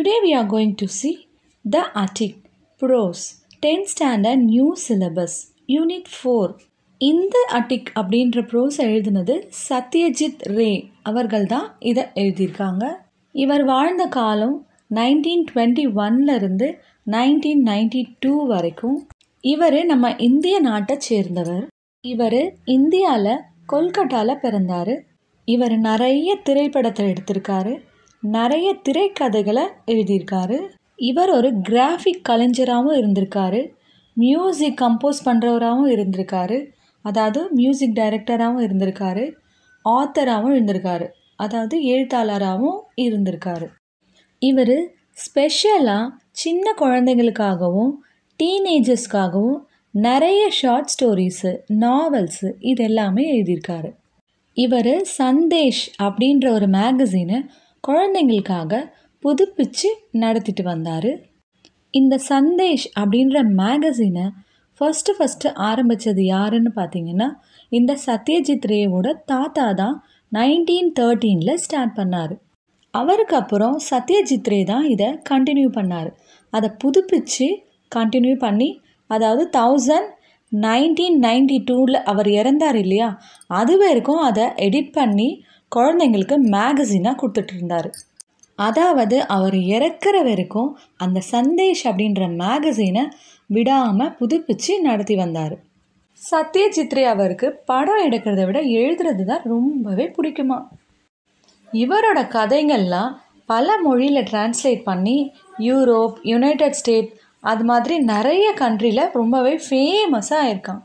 Today we are going to see The Attic Prose 10th Standard New Syllabus Unit 4 இந்த அட்டிக் அப்படின்ற pros எழுதினது சத்யஜித் ரே அவர்கள் தான் இதை எழுதியிருக்காங்க இவர் வாழ்ந்த காலம் நைன்டீன் டுவெண்ட்டி ஒன்லேருந்து நைன்டீன் நைன்டி டூ வரைக்கும் இவர் நம்ம இந்திய நாட்டை சேர்ந்தவர் இவர் இந்தியாவில் கொல்கட்டாவில் பிறந்தார் இவர் நிறைய திரைப்படத்தை எடுத்திருக்காரு நிறைய திரைக்கதைகளை எழுதியிருக்காரு இவர் ஒரு கிராஃபிக் கலைஞராகவும் இருந்திருக்காரு மியூசிக் கம்போஸ் பண்ணுறவராகவும் இருந்திருக்காரு அதாவது மியூசிக் டைரக்டராகவும் இருந்திருக்காரு ஆத்தராகவும் இருந்திருக்காரு அதாவது எழுத்தாளராகவும் இருந்திருக்காரு இவர் ஸ்பெஷலாக சின்ன குழந்தைங்களுக்காகவும் டீனேஜர்ஸ்க்காகவும் நிறைய ஷார்ட் ஸ்டோரிஸு நாவல்ஸு இது எல்லாமே எழுதியிருக்காரு இவர் சந்தேஷ் அப்படின்ற ஒரு மேகசினை குழந்தைங்களுக்காக புதுப்பிச்சு நடத்திட்டு வந்தார் இந்த சந்தேஷ் அப்படின்ற மேகசினை ஃபஸ்ட்டு ஃபஸ்ட்டு ஆரம்பித்தது யாருன்னு பார்த்தீங்கன்னா இந்த சத்யஜித் ரேவோட தாத்தா தான் நைன்டீன் தேர்ட்டீனில் ஸ்டார்ட் பண்ணார் அவருக்கு அப்புறம் சத்யஜித் ரே தான் இதை கண்டினியூ பண்ணார் அதை புதுப்பிச்சு கண்டினியூ பண்ணி அதாவது தௌசண்ட் நைன்டீன் நைன்டி டூவில் அவர் இறந்தார் இல்லையா அது வரைக்கும் அதை எடிட் பண்ணி குழந்தைங்களுக்கு மேகசினாக கொடுத்துட்டு இருந்தார் அதாவது அவர் இறக்குற வரைக்கும் அந்த சந்தேஷ் அப்படின்ற மேகசினை விடாமல் புதுப்பிச்சு நடத்தி வந்தார் சத்யஜித்ரே அவருக்கு படம் எடுக்கிறத விட எழுதுறது தான் ரொம்பவே பிடிக்குமா இவரோட கதைகள்லாம் பல மொழியில் டிரான்ஸ்லேட் பண்ணி யூரோப் யுனைடெட் ஸ்டேட் அது மாதிரி நிறைய கண்ட்ரியில் ரொம்பவே ஃபேமஸாக ஆயிருக்கான்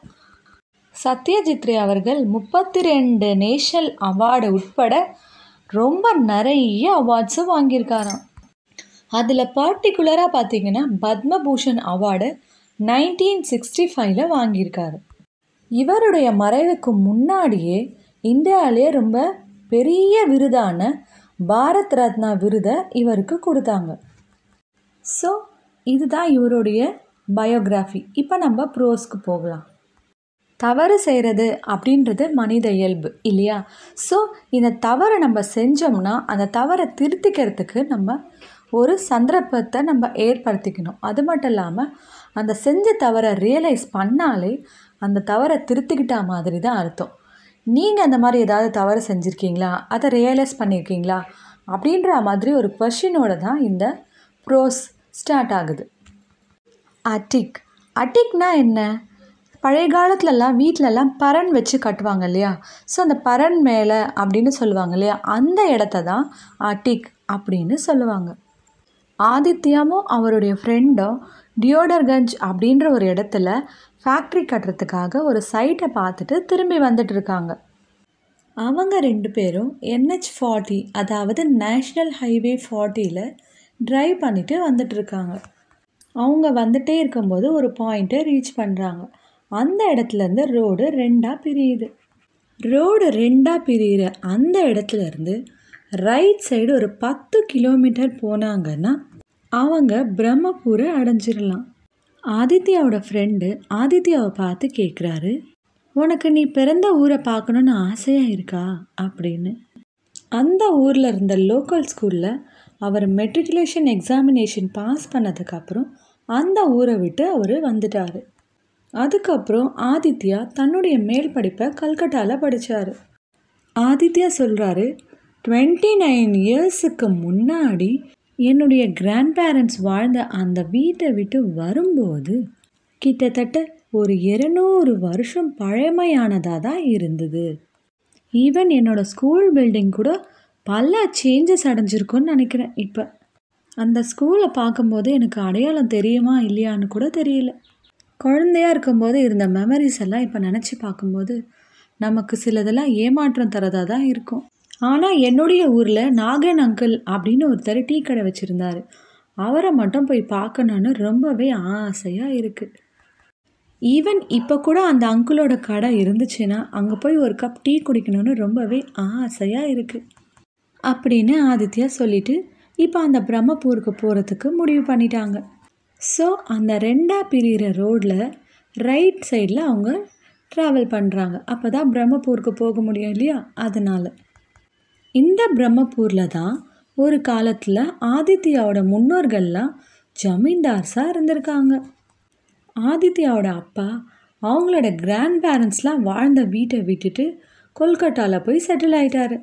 சத்யஜித்ரே அவர்கள் முப்பத்தி ரெண்டு நேஷனல் அவார்டு உட்பட ரொம்ப நிறைய அவார்ட்ஸும் வாங்கியிருக்காராம் அதில் பர்டிகுலராக பார்த்தீங்கன்னா பத்மபூஷன் அவார்டு நைன்டீன் சிக்ஸ்டி ஃபைவ்ல வாங்கியிருக்காரு இவருடைய மறைவுக்கு முன்னாடியே இந்தியாவிலே ரொம்ப பெரிய விருதான பாரத் ரத்னா விருதை இவருக்கு கொடுத்தாங்க ஸோ இதுதான் இவருடைய பயோகிராஃபி இப்போ நம்ம ப்ரோஸ்க்கு போகலாம் தவறு செய்கிறது அப்படின்றது மனித இயல்பு இல்லையா ஸோ இந்த தவறை நம்ம செஞ்சோம்னா அந்த தவறை திருத்திக்கிறதுக்கு நம்ம ஒரு சந்தர்ப்பத்தை நம்ம ஏற்படுத்திக்கணும் அது மட்டும் இல்லாமல் அந்த செஞ்ச தவறை ரியலைஸ் பண்ணாலே அந்த தவறை திருத்திக்கிட்டா மாதிரி தான் அர்த்தம் நீங்கள் அந்த மாதிரி ஏதாவது தவறு செஞ்சுருக்கீங்களா அதை ரியலைஸ் பண்ணியிருக்கீங்களா அப்படின்ற மாதிரி ஒரு கொஷினோட தான் இந்த ப்ரோஸ் ஸ்டார்ட் ஆகுது அட்டிக் அட்டிக்னா என்ன பழைய காலத்துலலாம் வீட்டிலலாம் பரன் வச்சு கட்டுவாங்க இல்லையா ஸோ அந்த பரன் மேலே அப்படின்னு சொல்லுவாங்க இல்லையா அந்த இடத்த தான் அட்டிக் அப்படின்னு சொல்லுவாங்க ஆதித்யாவும் அவருடைய ஃப்ரெண்டும் டியோடர்கஞ்ச் அப்படின்ற ஒரு இடத்துல ஃபேக்ட்ரி கட்டுறதுக்காக ஒரு சைட்டை பார்த்துட்டு திரும்பி வந்துட்டு இருக்காங்க அவங்க ரெண்டு பேரும் என்ஹெச் ஃபார்ட்டி அதாவது நேஷ்னல் ஹைவே ஃபார்ட்டியில் ட்ரைவ் பண்ணிட்டு வந்துட்டு இருக்காங்க அவங்க வந்துட்டே இருக்கும்போது ஒரு பாயிண்ட்டை ரீச் பண்ணுறாங்க அந்த இடத்துலேருந்து ரோடு ரெண்டாக பிரியுது ரோடு ரெண்டாக பிரியிற அந்த இடத்துலேருந்து ரைட் சைடு ஒரு பத்து கிலோமீட்டர் போனாங்கன்னா அவங்க பிரம்மபுரை அடைஞ்சிடலாம் ஆதித்யாவோட ஃப்ரெண்டு ஆதித்யாவை பார்த்து கேட்குறாரு உனக்கு நீ பிறந்த ஊரை பார்க்கணுன்னு ஆசையாக இருக்கா அப்படின்னு அந்த ஊரில் இருந்த லோக்கல் ஸ்கூலில் அவர் மெட்ரிகுலேஷன் எக்ஸாமினேஷன் பாஸ் பண்ணதுக்கப்புறம் அந்த ஊரை விட்டு அவர் வந்துட்டார் அதுக்கப்புறம் ஆதித்யா தன்னுடைய மேல் படிப்பை கல்கட்டாவில் படித்தார் ஆதித்யா சொல்கிறாரு டுவெண்ட்டி நைன் இயர்ஸுக்கு முன்னாடி என்னுடைய கிராண்ட் பேரண்ட்ஸ் வாழ்ந்த அந்த வீட்டை விட்டு வரும்போது கிட்டத்தட்ட ஒரு இருநூறு வருஷம் பழமையானதாக தான் இருந்தது ஈவன் என்னோடய ஸ்கூல் பில்டிங் கூட பல சேஞ்சஸ் அடைஞ்சிருக்குன்னு நினைக்கிறேன் இப்போ அந்த ஸ்கூலை பார்க்கும்போது எனக்கு அடையாளம் தெரியுமா இல்லையான்னு கூட தெரியல குழந்தையாக இருக்கும்போது இருந்த மெமரிஸ் எல்லாம் இப்போ நினச்சி பார்க்கும்போது நமக்கு சிலதெல்லாம் ஏமாற்றம் தரதாக தான் இருக்கும் ஆனால் என்னுடைய ஊரில் நாகன் அங்கிள் அப்படின்னு ஒருத்தர் டீ கடை வச்சுருந்தார் அவரை மட்டும் போய் பார்க்கணுன்னு ரொம்பவே ஆசையாக இருக்குது ஈவன் இப்போ கூட அந்த அங்கிளோட கடை இருந்துச்சுன்னா அங்கே போய் ஒரு கப் டீ குடிக்கணும்னு ரொம்பவே ஆசையாக இருக்குது அப்படின்னு ஆதித்யா சொல்லிட்டு இப்போ அந்த பிரம்மபூருக்கு போகிறதுக்கு முடிவு பண்ணிட்டாங்க ஸோ அந்த ரெண்டாக பிரிகிற ரோடில் ரைட் சைடில் அவங்க ட்ராவல் பண்ணுறாங்க அப்போ தான் பிரம்மபூருக்கு போக முடியும் இல்லையா அதனால் இந்த பிரம்மபூரில் தான் ஒரு காலத்தில் ஆதித்யாவோட முன்னோர்கள்லாம் ஜமீன்தார்ஸாக இருந்திருக்காங்க ஆதித்யாவோட அப்பா அவங்களோட கிராண்ட் பேரண்ட்ஸ்லாம் வாழ்ந்த வீட்டை விட்டுட்டு கொல்கட்டாவில் போய் செட்டில் ஆயிட்டாரு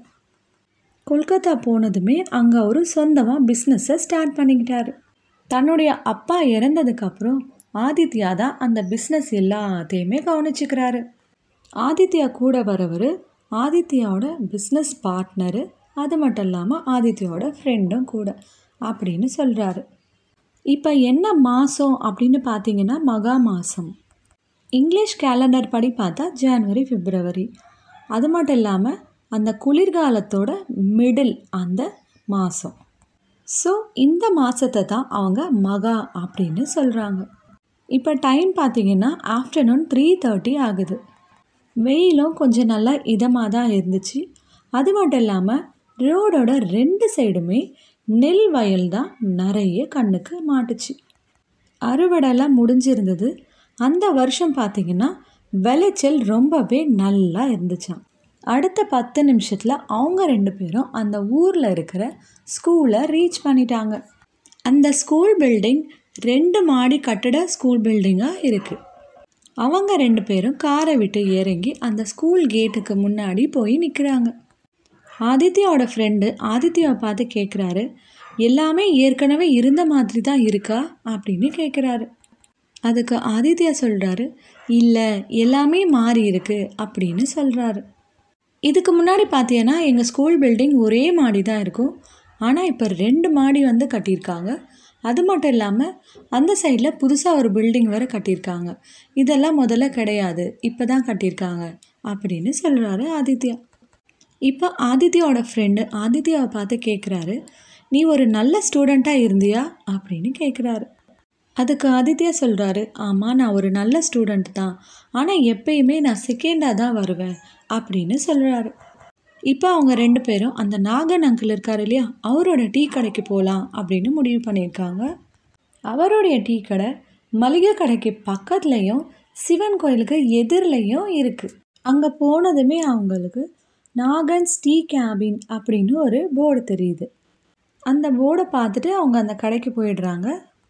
கொல்கத்தா போனதுமே அங்கே அவர் சொந்தமாக பிஸ்னஸை ஸ்டார்ட் பண்ணிக்கிட்டாரு தன்னுடைய அப்பா இறந்ததுக்கப்புறம் ஆதித்யா தான் அந்த பிஸ்னஸ் எல்லாத்தையுமே கவனிச்சுக்கிறாரு ஆதித்யா கூட வரவர் ஆதித்யாவோட பிஸ்னஸ் பார்ட்னரு அது மட்டும் இல்லாமல் ஆதித்யாவோட ஃப்ரெண்டும் கூட அப்படின்னு சொல்கிறாரு இப்போ என்ன மாதம் அப்படின்னு பார்த்தீங்கன்னா மகா மாதம் இங்கிலீஷ் கேலண்டர் படி பார்த்தா ஜனவரி பிப்ரவரி அது மட்டும் இல்லாமல் அந்த குளிர்காலத்தோட மிடில் அந்த மாதம் ஸோ இந்த மாதத்தை தான் அவங்க மகா அப்படின்னு சொல்கிறாங்க இப்போ டைம் பார்த்தீங்கன்னா ஆஃப்டர்நூன் த்ரீ தேர்ட்டி ஆகுது வெயிலும் கொஞ்சம் நல்லா இதமாக தான் இருந்துச்சு அது மட்டும் இல்லாமல் ரோடோட ரெண்டு சைடுமே நெல் வயல் தான் நிறைய கண்ணுக்கு மாட்டுச்சு அறுவடைலாம் முடிஞ்சிருந்தது அந்த வருஷம் பார்த்திங்கன்னா விளைச்சல் ரொம்பவே நல்லா இருந்துச்சாம் அடுத்த பத்து நிமிஷத்தில் அவங்க ரெண்டு பேரும் அந்த ஊரில் இருக்கிற ஸ்கூலை ரீச் பண்ணிட்டாங்க அந்த ஸ்கூல் பில்டிங் ரெண்டு மாடி கட்டட ஸ்கூல் பில்டிங்காக இருக்குது அவங்க ரெண்டு பேரும் காரை விட்டு இறங்கி அந்த ஸ்கூல் கேட்டுக்கு முன்னாடி போய் நிற்கிறாங்க ஆதித்யாவோட ஃப்ரெண்டு ஆதித்யாவை பார்த்து கேட்குறாரு எல்லாமே ஏற்கனவே இருந்த மாதிரி தான் இருக்கா அப்படின்னு கேட்குறாரு அதுக்கு ஆதித்யா சொல்கிறாரு இல்லை எல்லாமே மாறி இருக்கு அப்படின்னு சொல்கிறாரு இதுக்கு முன்னாடி பார்த்தீங்கன்னா எங்கள் ஸ்கூல் பில்டிங் ஒரே மாடி தான் இருக்கும் ஆனால் இப்போ ரெண்டு மாடி வந்து கட்டியிருக்காங்க அது மட்டும் இல்லாமல் அந்த சைடில் புதுசாக ஒரு பில்டிங் வேறு கட்டியிருக்காங்க இதெல்லாம் முதல்ல கிடையாது இப்போ தான் கட்டியிருக்காங்க அப்படின்னு சொல்கிறாரு ஆதித்யா இப்போ ஆதித்யாவோட ஃப்ரெண்டு ஆதித்யாவை பார்த்து கேட்குறாரு நீ ஒரு நல்ல ஸ்டூடெண்ட்டாக இருந்தியா அப்படின்னு கேட்குறாரு அதுக்கு ஆதித்யா சொல்கிறாரு ஆமாம் நான் ஒரு நல்ல ஸ்டூடெண்ட் தான் ஆனால் எப்பயுமே நான் செகண்டாக தான் வருவேன் அப்படின்னு சொல்கிறாரு இப்போ அவங்க ரெண்டு பேரும் அந்த நாகன் அங்கிள் இருக்கார் இல்லையா அவரோட டீ கடைக்கு போகலாம் அப்படின்னு முடிவு பண்ணியிருக்காங்க அவருடைய டீ கடை மளிகை கடைக்கு பக்கத்துலேயும் சிவன் கோயிலுக்கு எதிரிலையும் இருக்குது அங்கே போனதுமே அவங்களுக்கு நாகன்ஸ் டீ கேபின் அப்படின்னு ஒரு போர்டு தெரியுது அந்த போர்டை பார்த்துட்டு அவங்க அந்த கடைக்கு போயிடுறாங்க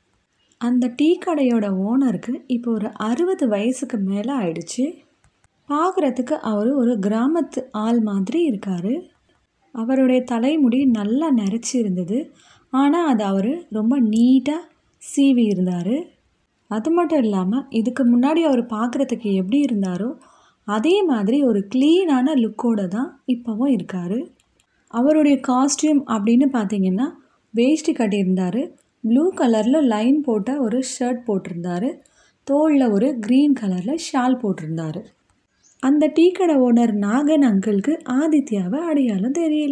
அந்த டீ கடையோட ஓனருக்கு இப்போ ஒரு அறுபது வயசுக்கு மேலே ஆயிடுச்சு பார்க்குறதுக்கு அவர் ஒரு கிராமத்து ஆள் மாதிரி இருக்கார் அவருடைய தலைமுடி நல்லா நரைச்சி இருந்தது ஆனால் அது அவர் ரொம்ப நீட்டாக சீவி இருந்தார் அது மட்டும் இல்லாமல் இதுக்கு முன்னாடி அவர் பார்க்குறதுக்கு எப்படி இருந்தாரோ அதே மாதிரி ஒரு க்ளீனான லுக்கோட தான் இப்போவும் இருக்கார் அவருடைய காஸ்டியூம் அப்படின்னு பார்த்தீங்கன்னா வேஷ்டி கட்டியிருந்தார் ப்ளூ கலரில் லைன் போட்ட ஒரு ஷர்ட் போட்டிருந்தாரு தோளில் ஒரு க்ரீன் கலரில் ஷால் போட்டிருந்தாரு அந்த டீ கடை ஓனர் நாகன் அங்கிளுக்கு ஆதித்யாவை அடையாளம் தெரியல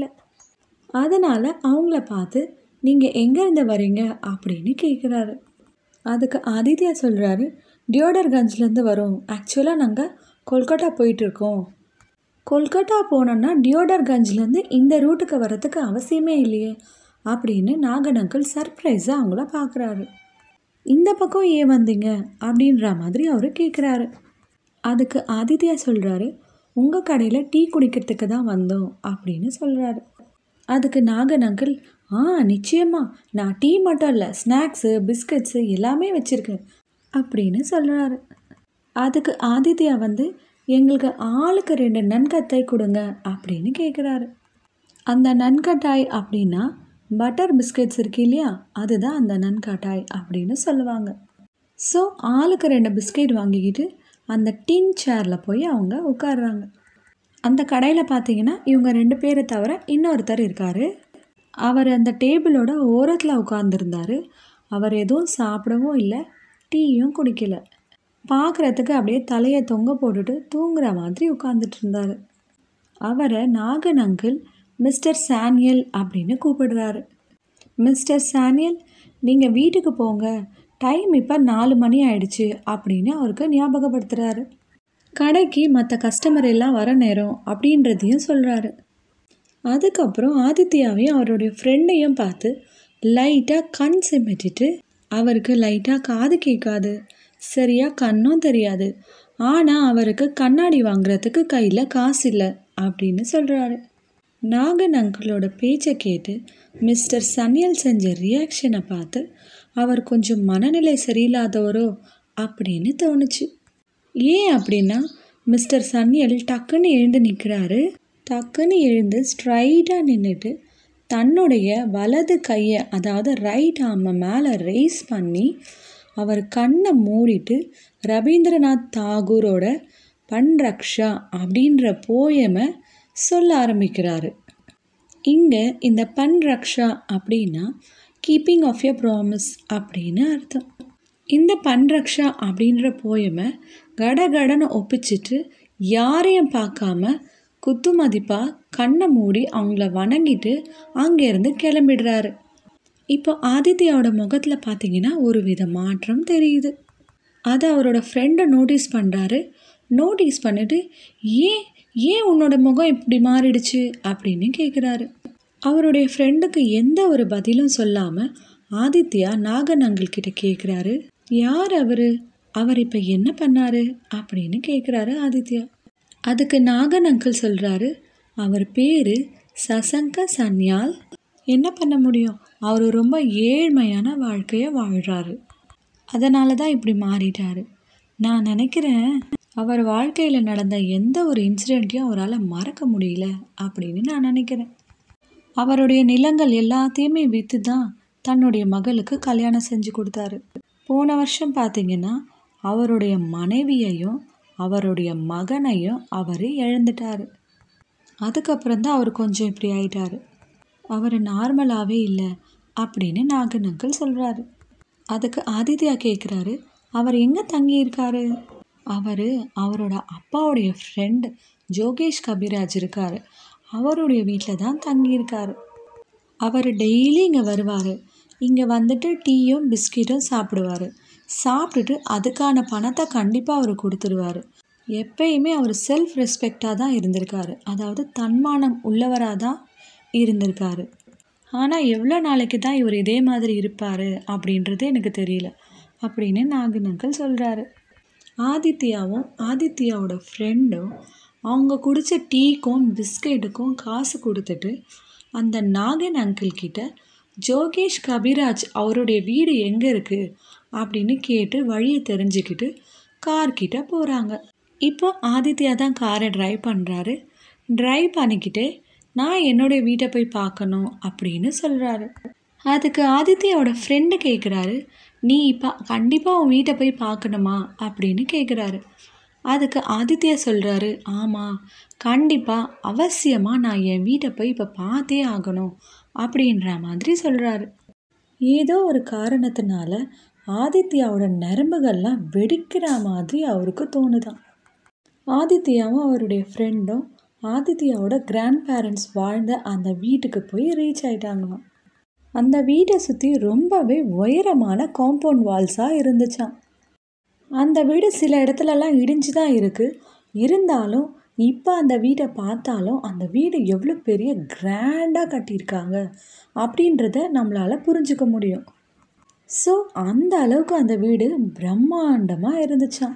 அதனால் அவங்கள பார்த்து நீங்கள் எங்கேருந்து வரீங்க அப்படின்னு கேட்குறாரு அதுக்கு ஆதித்யா சொல்கிறாரு டியோடர்கஞ்ச்லேருந்து வரோம் ஆக்சுவலாக நாங்கள் கொல்கட்டா போயிட்டுருக்கோம் கொல்கட்டா போனோன்னா டியோடர்கஞ்ச்லேருந்து இந்த ரூட்டுக்கு வரத்துக்கு அவசியமே இல்லையே அப்படின்னு நாகன் அங்கிள் சர்ப்ரைஸாக அவங்கள பார்க்குறாரு இந்த பக்கம் ஏன் வந்தீங்க அப்படின்ற மாதிரி அவர் கேட்குறாரு அதுக்கு ஆதித்யா சொல்கிறாரு உங்கள் கடையில் டீ குடிக்கிறதுக்கு தான் வந்தோம் அப்படின்னு சொல்கிறாரு அதுக்கு நாகன் அங்கிள் ஆ நிச்சயமா நான் டீ மட்டும் இல்லை ஸ்நாக்ஸு பிஸ்கட்ஸு எல்லாமே வச்சுருக்கேன் அப்படின்னு சொல்கிறாரு அதுக்கு ஆதித்யா வந்து எங்களுக்கு ஆளுக்கு ரெண்டு நன்கத்தாய் கொடுங்க அப்படின்னு கேட்குறாரு அந்த நன்கட்டாய் அப்படின்னா பட்டர் பிஸ்கட்ஸ் இருக்கு இல்லையா அதுதான் அந்த நன்கட்டாய் அப்படின்னு சொல்லுவாங்க ஸோ ஆளுக்கு ரெண்டு பிஸ்கெட் வாங்கிக்கிட்டு அந்த டின் சேரில் போய் அவங்க உட்காடுறாங்க அந்த கடையில் பார்த்தீங்கன்னா இவங்க ரெண்டு பேரை தவிர இன்னொருத்தர் இருக்கார் அவர் அந்த டேபிளோட ஓரத்தில் உட்காந்துருந்தார் அவர் எதுவும் சாப்பிடவும் இல்லை டீயும் குடிக்கல பார்க்குறதுக்கு அப்படியே தலையை தொங்க போட்டுட்டு தூங்குற மாதிரி உட்காந்துட்டு இருந்தார் அவரை நாகன் அங்கிள் மிஸ்டர் சானியல் அப்படின்னு கூப்பிடுறாரு மிஸ்டர் சானியல் நீங்கள் வீட்டுக்கு போங்க டைம் இப்போ நாலு மணி ஆயிடுச்சு அப்படின்னு அவருக்கு ஞாபகப்படுத்துகிறாரு கடைக்கு மற்ற கஸ்டமர் எல்லாம் வர நேரம் அப்படின்றதையும் சொல்கிறாரு அதுக்கப்புறம் ஆதித்யாவையும் அவருடைய ஃப்ரெண்டையும் பார்த்து லைட்டாக கண் சிமிட்டிட்டு அவருக்கு லைட்டாக காது கேட்காது சரியாக கண்ணும் தெரியாது ஆனால் அவருக்கு கண்ணாடி வாங்குறதுக்கு கையில் காசு இல்லை அப்படின்னு சொல்கிறாரு நாகன் அங்கிளோட பேச்சை கேட்டு மிஸ்டர் சன்னியல் செஞ்ச ரியாக்ஷனை பார்த்து அவர் கொஞ்சம் மனநிலை சரியில்லாதவரோ அப்படின்னு தோணுச்சு ஏன் அப்படின்னா மிஸ்டர் சன்னியல் டக்குன்னு எழுந்து நிற்கிறாரு டக்குன்னு எழுந்து ஸ்ட்ரைட்டாக நின்றுட்டு தன்னுடைய வலது கையை அதாவது ரைட் ஆர்மை மேலே ரைஸ் பண்ணி அவர் கண்ணை மூடிட்டு ரவீந்திரநாத் தாகூரோட பன்ரக்ஷா அப்படின்ற போயமை சொல்ல ஆரம்பிக்கிறாரு இங்கே இந்த பன்ரக்ஷா அப்படின்னா கீப்பிங் ஆஃப் எ ப்ராமிஸ் அப்படின்னு அர்த்தம் இந்த பன்ரக்ஷா அப்படின்ற போயமை கடகடன்னு ஒப்பிச்சிட்டு யாரையும் பார்க்காம குத்து மதிப்பாக கண்ணை மூடி அவங்கள வணங்கிட்டு அங்கேருந்து கிளம்பிடுறாரு இப்போ ஆதித்யாவோட முகத்தில் பார்த்தீங்கன்னா ஒரு வித மாற்றம் தெரியுது அதை அவரோட ஃப்ரெண்டை நோட்டீஸ் பண்ணுறாரு நோட்டீஸ் பண்ணிட்டு ஏன் ஏன் உன்னோட முகம் இப்படி மாறிடுச்சு அப்படின்னு கேட்குறாரு அவருடைய ஃப்ரெண்டுக்கு எந்த ஒரு பதிலும் சொல்லாமல் ஆதித்யா நாகன் அங்கிள் கிட்ட கேட்குறாரு யார் அவர் அவர் இப்போ என்ன பண்ணாரு அப்படின்னு கேட்குறாரு ஆதித்யா அதுக்கு நாகன் அங்கிள் சொல்கிறாரு அவர் பேர் சசங்க சன்யால் என்ன பண்ண முடியும் அவர் ரொம்ப ஏழ்மையான வாழ்க்கையை வாழ்கிறாரு அதனால தான் இப்படி மாறிட்டாரு நான் நினைக்கிறேன் அவர் வாழ்க்கையில் நடந்த எந்த ஒரு இன்சிடெண்ட்டையும் அவரால் மறக்க முடியல அப்படின்னு நான் நினைக்கிறேன் அவருடைய நிலங்கள் எல்லாத்தையுமே விற்று தான் தன்னுடைய மகளுக்கு கல்யாணம் செஞ்சு கொடுத்தாரு போன வருஷம் பார்த்தீங்கன்னா அவருடைய மனைவியையும் அவருடைய மகனையும் அவர் இழந்துட்டார் அதுக்கப்புறம் தான் அவர் கொஞ்சம் இப்படி ஆயிட்டாரு அவர் நார்மலாகவே இல்லை அப்படின்னு நாகன் அங்கிள் சொல்கிறாரு அதுக்கு ஆதித்யா கேட்குறாரு அவர் எங்கே தங்கியிருக்காரு அவர் அவரோட அப்பாவுடைய ஃப்ரெண்ட் ஜோகேஷ் கபிராஜ் இருக்கார் அவருடைய வீட்டில் தான் தங்கியிருக்காரு அவர் டெய்லி இங்கே வருவார் இங்கே வந்துட்டு டீயும் பிஸ்கெட்டும் சாப்பிடுவார் சாப்பிட்டுட்டு அதுக்கான பணத்தை கண்டிப்பாக அவர் கொடுத்துருவார் எப்பயுமே அவர் செல்ஃப் ரெஸ்பெக்டாக தான் இருந்திருக்காரு அதாவது தன்மானம் உள்ளவராக தான் இருந்திருக்காரு ஆனால் எவ்வளோ நாளைக்கு தான் இவர் இதே மாதிரி இருப்பார் அப்படின்றது எனக்கு தெரியல அப்படின்னு நாகன் அங்கிள் சொல்கிறாரு ஆதித்யாவும் ஆதித்யாவோட ஃப்ரெண்டும் அவங்க குடித்த டீக்கும் பிஸ்கெட்டுக்கும் காசு கொடுத்துட்டு அந்த நாகன் அங்கிள் கிட்ட ஜோகேஷ் கபிராஜ் அவருடைய வீடு எங்கே இருக்குது அப்படின்னு கேட்டு வழியை தெரிஞ்சுக்கிட்டு கார் கிட்ட போகிறாங்க இப்போ ஆதித்யா தான் காரை ட்ரைவ் பண்ணுறாரு ட்ரைவ் பண்ணிக்கிட்டே நான் என்னுடைய வீட்டை போய் பார்க்கணும் அப்படின்னு சொல்கிறாரு அதுக்கு ஆதித்யாவோட ஃப்ரெண்டு கேட்குறாரு நீ இப்போ கண்டிப்பாக உன் வீட்டை போய் பார்க்கணுமா அப்படின்னு கேட்குறாரு அதுக்கு ஆதித்யா சொல்கிறாரு ஆமாம் கண்டிப்பாக அவசியமாக நான் என் வீட்டை போய் இப்போ பார்த்தே ஆகணும் அப்படின்ற மாதிரி சொல்கிறாரு ஏதோ ஒரு காரணத்தினால ஆதித்யாவோட நரம்புகள்லாம் வெடிக்கிற மாதிரி அவருக்கு தோணுதான் ஆதித்யாவும் அவருடைய ஃப்ரெண்டும் ஆதித்யாவோட கிராண்ட் பேரண்ட்ஸ் வாழ்ந்த அந்த வீட்டுக்கு போய் ரீச் ஆயிட்டாங்களாம் அந்த வீட்டை சுற்றி ரொம்பவே உயரமான காம்பவுண்ட் வால்ஸாக இருந்துச்சாம் அந்த வீடு சில இடத்துலலாம் இடிஞ்சு தான் இருக்குது இருந்தாலும் இப்போ அந்த வீட்டை பார்த்தாலும் அந்த வீடு எவ்வளோ பெரிய கிராண்டாக கட்டியிருக்காங்க அப்படின்றத நம்மளால் புரிஞ்சுக்க முடியும் ஸோ அந்த அளவுக்கு அந்த வீடு பிரம்மாண்டமாக இருந்துச்சாம்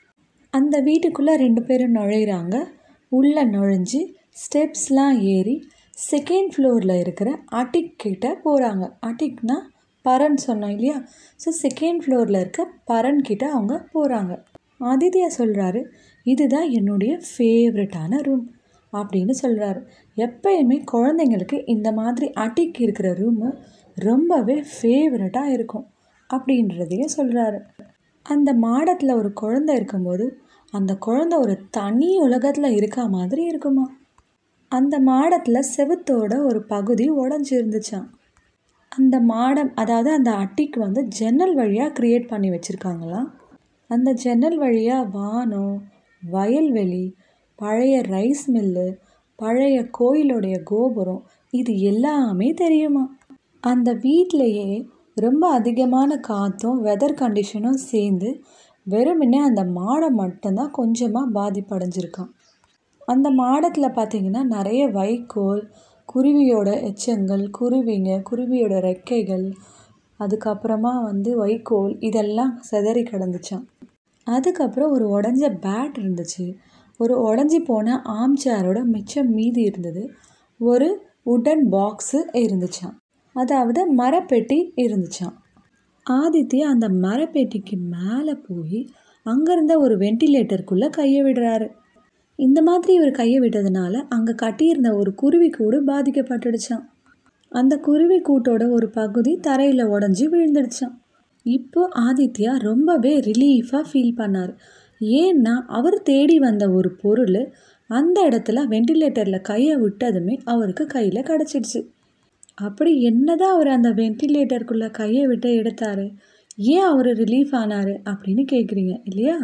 அந்த வீட்டுக்குள்ளே ரெண்டு பேரும் நுழையிறாங்க உள்ளே நுழைஞ்சு ஸ்டெப்ஸ்லாம் ஏறி செகண்ட் ஃப்ளோரில் இருக்கிற அட்டிக் கிட்ட போகிறாங்க அட்டிக்னா பரன் சொன்னோம் இல்லையா ஸோ செகண்ட் ஃப்ளோரில் இருக்க பரன் கிட்ட அவங்க போகிறாங்க ஆதித்யா சொல்கிறாரு இதுதான் என்னுடைய ஃபேவரட்டான ரூம் அப்படின்னு சொல்கிறாரு எப்பயுமே குழந்தைங்களுக்கு இந்த மாதிரி அட்டிக் இருக்கிற ரூமு ரொம்பவே ஃபேவரட்டாக இருக்கும் அப்படின்றதையும் சொல்கிறாரு அந்த மாடத்தில் ஒரு குழந்தை இருக்கும்போது அந்த குழந்தை ஒரு தனி உலகத்தில் இருக்கா மாதிரி இருக்குமா அந்த மாடத்தில் செவுத்தோட ஒரு பகுதி உடஞ்சி இருந்துச்சாம் அந்த மாடம் அதாவது அந்த அட்டிக்கு வந்து ஜன்னல் வழியாக க்ரியேட் பண்ணி வச்சுருக்காங்களாம் அந்த ஜன்னல் வழியாக வானம் வயல்வெளி பழைய ரைஸ் மில்லு பழைய கோயிலுடைய கோபுரம் இது எல்லாமே தெரியுமா அந்த வீட்டிலையே ரொம்ப அதிகமான காற்றும் வெதர் கண்டிஷனும் சேர்ந்து வெறுமனே அந்த மாடம் மட்டும்தான் கொஞ்சமாக பாதிப்படைஞ்சிருக்கான் அந்த மாடத்தில் பார்த்தீங்கன்னா நிறைய வைக்கோல் குருவியோட எச்சங்கள் குருவிங்க குருவியோட ரெக்கைகள் அதுக்கப்புறமா வந்து வைக்கோல் இதெல்லாம் சிதறி கிடந்துச்சான் அதுக்கப்புறம் ஒரு உடஞ்ச பேட் இருந்துச்சு ஒரு உடஞ்சி போன ஆம் சேரோட மிச்சம் மீதி இருந்தது ஒரு உடன் பாக்ஸு இருந்துச்சான் அதாவது மரப்பெட்டி இருந்துச்சான் ஆதித்யா அந்த மரப்பெட்டிக்கு மேலே போய் அங்கேருந்த ஒரு வெண்டிலேட்டருக்குள்ளே கையை விடுறாரு இந்த மாதிரி ஒரு கையை விட்டதுனால அங்கே கட்டியிருந்த ஒரு குருவி கூடு பாதிக்கப்பட்டுடுச்சான் அந்த குருவி கூட்டோட ஒரு பகுதி தரையில் உடஞ்சி விழுந்துடுச்சான் இப்போ ஆதித்யா ரொம்பவே ரிலீஃபாக ஃபீல் பண்ணார் ஏன்னா அவர் தேடி வந்த ஒரு பொருள் அந்த இடத்துல வெண்டிலேட்டரில் கையை விட்டதுமே அவருக்கு கையில் கிடச்சிடுச்சு அப்படி என்னதான் அவர் அந்த வெண்டிலேட்டருக்குள்ளே கையை விட்டு எடுத்தார் ஏன் அவர் ரிலீஃப் ஆனார் அப்படின்னு கேட்குறீங்க இல்லையா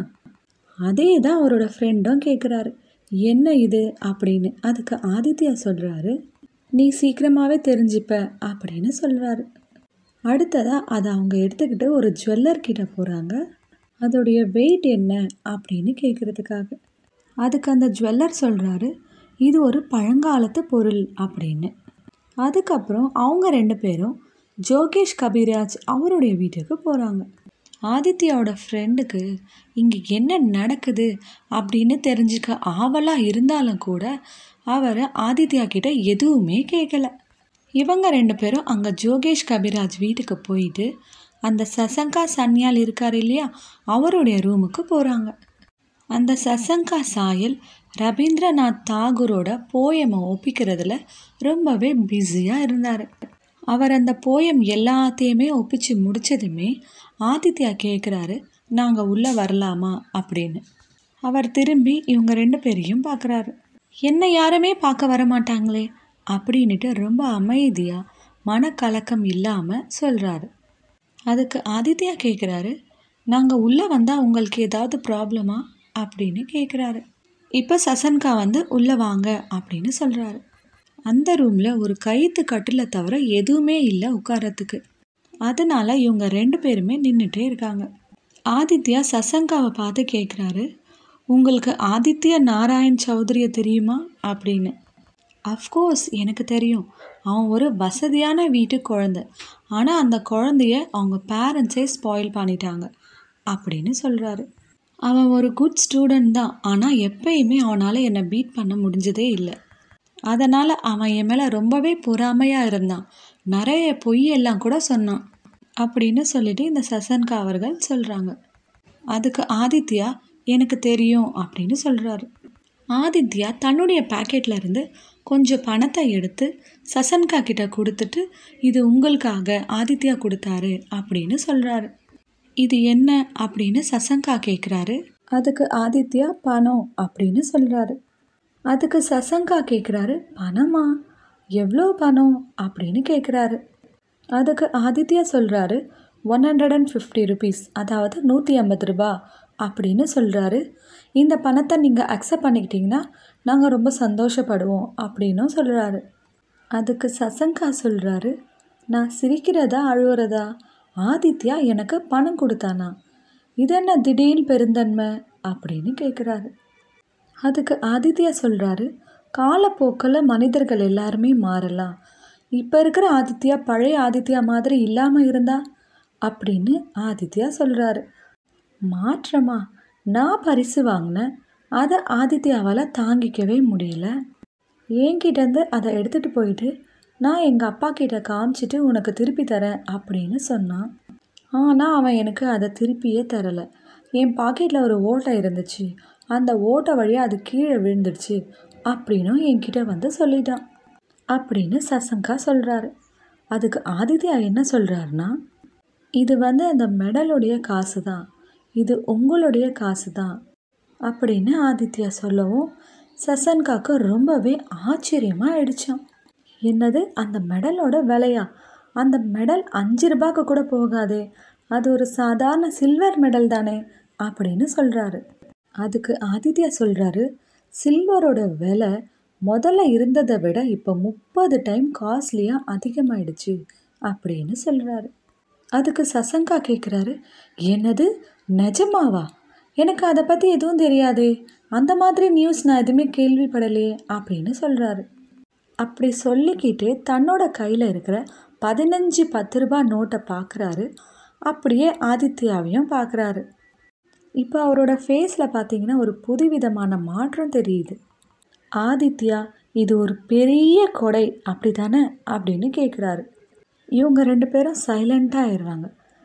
அதே தான் அவரோட ஃப்ரெண்டும் கேட்குறாரு என்ன இது அப்படின்னு அதுக்கு ஆதித்யா சொல்கிறாரு நீ சீக்கிரமாகவே தெரிஞ்சுப்ப அப்படின்னு சொல்கிறாரு அடுத்ததாக அதை அவங்க எடுத்துக்கிட்டு ஒரு ஜுவல்லர் கிட்ட போகிறாங்க அதோடைய வெயிட் என்ன அப்படின்னு கேட்குறதுக்காக அதுக்கு அந்த ஜுவல்லர் சொல்கிறாரு இது ஒரு பழங்காலத்து பொருள் அப்படின்னு அதுக்கப்புறம் அவங்க ரெண்டு பேரும் ஜோகேஷ் கபிராஜ் அவருடைய வீட்டுக்கு போகிறாங்க ஆதித்யாவோட ஃப்ரெண்டுக்கு இங்கே என்ன நடக்குது அப்படின்னு தெரிஞ்சுக்க ஆவலாக இருந்தாலும் கூட அவர் ஆதித்யா கிட்ட எதுவுமே கேட்கல இவங்க ரெண்டு பேரும் அங்கே ஜோகேஷ் கபிராஜ் வீட்டுக்கு போயிட்டு அந்த சசங்கா சன்யால் இருக்கார் இல்லையா அவருடைய ரூமுக்கு போகிறாங்க அந்த சசங்கா சாயல் ரவீந்திரநாத் தாகூரோட போயமை ஒப்பிக்கிறதுல ரொம்பவே பிஸியாக இருந்தார் அவர் அந்த போயம் எல்லாத்தையுமே ஒப்பிச்சு முடிச்சதுமே ஆதித்யா கேட்குறாரு நாங்கள் உள்ளே வரலாமா அப்படின்னு அவர் திரும்பி இவங்க ரெண்டு பேரையும் பார்க்குறாரு என்ன யாருமே பார்க்க வர மாட்டாங்களே அப்படின்னுட்டு ரொம்ப அமைதியாக மனக்கலக்கம் இல்லாமல் சொல்கிறாரு அதுக்கு ஆதித்யா கேட்குறாரு நாங்கள் உள்ளே வந்தால் உங்களுக்கு ஏதாவது ப்ராப்ளமா அப்படின்னு கேட்குறாரு இப்போ சசன்கா வந்து உள்ளே வாங்க அப்படின்னு சொல்கிறாரு அந்த ரூமில் ஒரு கயிற்று கட்டில தவிர எதுவுமே இல்லை உட்காரத்துக்கு அதனால இவங்க ரெண்டு பேருமே நின்றுட்டே இருக்காங்க ஆதித்யா சசங்காவை பார்த்து கேட்குறாரு உங்களுக்கு ஆதித்ய நாராயண் சௌத்ரியை தெரியுமா அப்படின்னு அஃப்கோர்ஸ் எனக்கு தெரியும் அவன் ஒரு வசதியான வீட்டு குழந்தை ஆனால் அந்த குழந்தைய அவங்க பேரண்ட்ஸே ஸ்பாயில் பண்ணிட்டாங்க அப்படின்னு சொல்கிறாரு அவன் ஒரு குட் ஸ்டூடெண்ட் தான் ஆனால் எப்பயுமே அவனால் என்னை பீட் பண்ண முடிஞ்சதே இல்லை அதனால் அவன் என் மேலே ரொம்பவே பொறாமையாக இருந்தான் நிறைய பொய்யெல்லாம் கூட சொன்னான் அப்படின்னு சொல்லிட்டு இந்த சசன்கா அவர்கள் சொல்கிறாங்க அதுக்கு ஆதித்யா எனக்கு தெரியும் அப்படின்னு சொல்கிறாரு ஆதித்யா தன்னுடைய பாக்கெட்ல இருந்து கொஞ்சம் பணத்தை எடுத்து சசன்கா கிட்ட கொடுத்துட்டு இது உங்களுக்காக ஆதித்யா கொடுத்தாரு அப்படின்னு சொல்கிறாரு இது என்ன அப்படின்னு சசங்கா கேட்குறாரு அதுக்கு ஆதித்யா பணம் அப்படின்னு சொல்கிறாரு அதுக்கு சசங்கா கேட்குறாரு பணமா எவ்வளோ பணம் அப்படின்னு கேட்குறாரு அதுக்கு ஆதித்யா சொல்கிறாரு one hundred and fifty rupees அதாவது நூற்றி ஐம்பது ரூபா அப்படின்னு சொல்கிறாரு இந்த பணத்தை நீங்கள் அக்செப்ட் பண்ணிக்கிட்டிங்கன்னா நாங்கள் ரொம்ப சந்தோஷப்படுவோம் அப்படின்னும் சொல்கிறாரு அதுக்கு சசங்கா சொல்கிறாரு நான் சிரிக்கிறதா அழுவுறதா ஆதித்யா எனக்கு பணம் கொடுத்தானா இது என்ன திடீர் பெருந்தன்மை அப்படின்னு கேட்குறாரு அதுக்கு ஆதித்யா சொல்கிறாரு காலப்போக்கில் மனிதர்கள் எல்லாருமே மாறலாம் இப்போ இருக்கிற ஆதித்யா பழைய ஆதித்யா மாதிரி இல்லாமல் இருந்தா அப்படின்னு ஆதித்யா சொல்கிறாரு மாற்றமா நான் பரிசு வாங்கினேன் அதை ஆதித்யாவால் தாங்கிக்கவே முடியல என்கிட்டேருந்து அதை எடுத்துகிட்டு போயிட்டு நான் எங்கள் அப்பா கிட்ட காமிச்சிட்டு உனக்கு திருப்பி தரேன் அப்படின்னு சொன்னான் ஆனால் அவன் எனக்கு அதை திருப்பியே தரலை என் பாக்கெட்டில் ஒரு ஓட்டை இருந்துச்சு அந்த ஓட்டை வழியாக அது கீழே விழுந்துடுச்சு அப்படின்னும் என்கிட்ட வந்து சொல்லிட்டான் அப்படின்னு சசங்கா சொல்கிறாரு அதுக்கு ஆதித்யா என்ன சொல்கிறாருன்னா இது வந்து அந்த மெடலுடைய காசு தான் இது உங்களுடைய காசு தான் அப்படின்னு ஆதித்யா சொல்லவும் சசன்காக்கு ரொம்பவே ஆச்சரியமாக ஆயிடுச்சான் என்னது அந்த மெடலோட விலையா அந்த மெடல் அஞ்சு ரூபாய்க்கு கூட போகாதே அது ஒரு சாதாரண சில்வர் மெடல் தானே அப்படின்னு சொல்கிறாரு அதுக்கு ஆதித்யா சொல்கிறாரு சில்வரோட விலை முதல்ல இருந்ததை விட இப்போ முப்பது டைம் காஸ்ட்லியாக அதிகமாயிடுச்சு அப்படின்னு சொல்கிறாரு அதுக்கு சசங்கா கேட்குறாரு என்னது நிஜமாவா எனக்கு அதை பற்றி எதுவும் தெரியாதே அந்த மாதிரி நியூஸ் நான் எதுவுமே கேள்விப்படலையே அப்படின்னு சொல்கிறாரு அப்படி சொல்லிக்கிட்டு தன்னோட கையில் இருக்கிற பதினஞ்சு பத்து ரூபாய் நோட்டை பார்க்குறாரு அப்படியே ஆதித்யாவையும் பார்க்குறாரு இப்போ அவரோட ஃபேஸில் பார்த்தீங்கன்னா ஒரு புதுவிதமான மாற்றம் தெரியுது ஆதித்யா இது ஒரு பெரிய கொடை அப்படி தானே அப்படின்னு கேட்குறாரு இவங்க ரெண்டு பேரும் சைலண்ட்டாக ஆயிடுறாங்க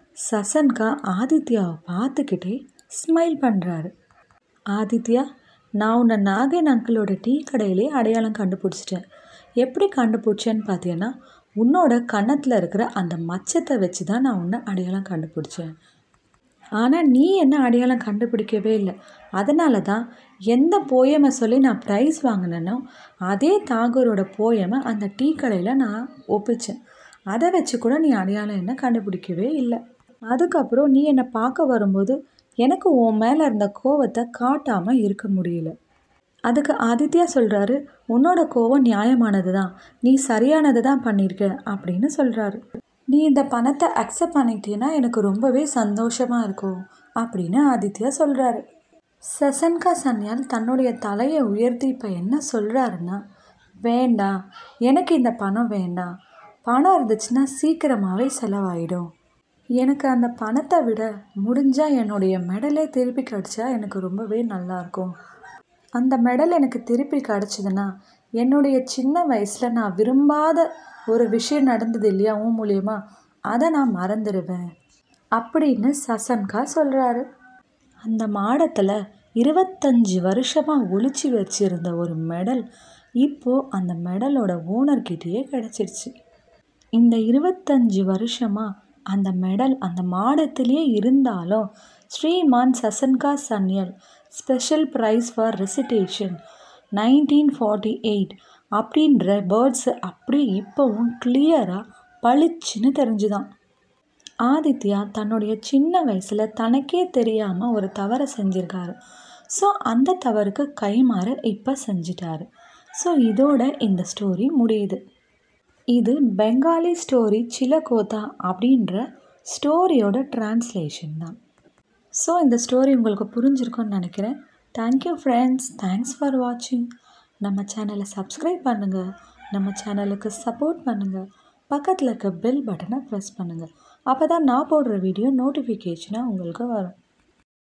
சசன்கா ஆதித்யாவை பார்த்துக்கிட்டே ஸ்மைல் பண்ணுறாரு ஆதித்யா நான் உன்னை நாகன் அங்கிளோட டீ கடையிலே அடையாளம் கண்டுபிடிச்சிட்டேன் எப்படி கண்டுபிடிச்சேன்னு பார்த்தீங்கன்னா உன்னோட கன்னத்தில் இருக்கிற அந்த மச்சத்தை வச்சு தான் நான் உன்னை அடையாளம் கண்டுபிடிச்சேன் ஆனால் நீ என்ன அடையாளம் கண்டுபிடிக்கவே இல்லை அதனால தான் எந்த போயமை சொல்லி நான் ப்ரைஸ் வாங்கினேனோ அதே தாகூரோட போயமை அந்த டீ கடையில் நான் ஒப்பிச்சேன் அதை வச்சு கூட நீ அடையாளம் என்ன கண்டுபிடிக்கவே இல்லை அதுக்கப்புறம் நீ என்னை பார்க்க வரும்போது எனக்கு உன் மேலே இருந்த கோவத்தை காட்டாமல் இருக்க முடியல அதுக்கு ஆதித்யா சொல்கிறாரு உன்னோட கோவம் நியாயமானது தான் நீ சரியானது தான் பண்ணியிருக்க அப்படின்னு சொல்கிறாரு நீ இந்த பணத்தை அக்செப்ட் பண்ணிட்டீன்னா எனக்கு ரொம்பவே சந்தோஷமாக இருக்கும் அப்படின்னு ஆதித்யா சொல்கிறாரு சசன்கா சன்யால் தன்னுடைய தலையை உயர்த்தி இப்போ என்ன சொல்கிறாருன்னா வேண்டாம் எனக்கு இந்த பணம் வேண்டாம் பணம் இருந்துச்சுன்னா சீக்கிரமாகவே செலவாயிடும் எனக்கு அந்த பணத்தை விட முடிஞ்சால் என்னுடைய மெடலே திருப்பி கிடச்சா எனக்கு ரொம்பவே நல்லாயிருக்கும் அந்த மெடல் எனக்கு திருப்பி கிடச்சிதுன்னா என்னுடைய சின்ன வயசில் நான் விரும்பாத ஒரு விஷயம் நடந்தது இல்லையா உன் மூலியமா அதை நான் மறந்துடுவேன் அப்படின்னு சசன்கா சொல்கிறாரு அந்த மாடத்தில் இருபத்தஞ்சி வருஷமாக ஒளிச்சு வச்சிருந்த ஒரு மெடல் இப்போது அந்த மெடலோட ஓனர்கிட்டயே கிடச்சிருச்சு இந்த இருபத்தஞ்சி வருஷமாக அந்த மெடல் அந்த மாடத்திலே இருந்தாலும் Shriman Sasanka Sanyal special prize for recitation nineteen forty eight அப்படின்ற பேர்ட்ஸு அப்படியே இப்போவும் கிளியராக பளிச்சுன்னு தெரிஞ்சுதான் ஆதித்யா தன்னுடைய சின்ன வயசில் தனக்கே தெரியாமல் ஒரு தவறை செஞ்சிருக்காரு ஸோ அந்த தவறுக்கு கைமாற இப்போ செஞ்சிட்டாரு ஸோ இதோட இந்த ஸ்டோரி முடியுது இது பெங்காலி ஸ்டோரி சிலகோதா அப்படின்ற ஸ்டோரியோட டிரான்ஸ்லேஷன் தான் ஸோ இந்த ஸ்டோரி உங்களுக்கு புரிஞ்சிருக்கும்னு நினைக்கிறேன் தேங்க்யூ ஃப்ரெண்ட்ஸ் தேங்க்ஸ் ஃபார் வாட்சிங் நம்ம சேனலை சப்ஸ்கிரைப் பண்ணுங்கள் நம்ம சேனலுக்கு சப்போர்ட் பண்ணுங்கள் பக்கத்தில் இருக்க பெல் பட்டனை ப்ரெஸ் பண்ணுங்கள் அப்போ தான் நான் போடுற வீடியோ நோட்டிஃபிகேஷனாக உங்களுக்கு வரும்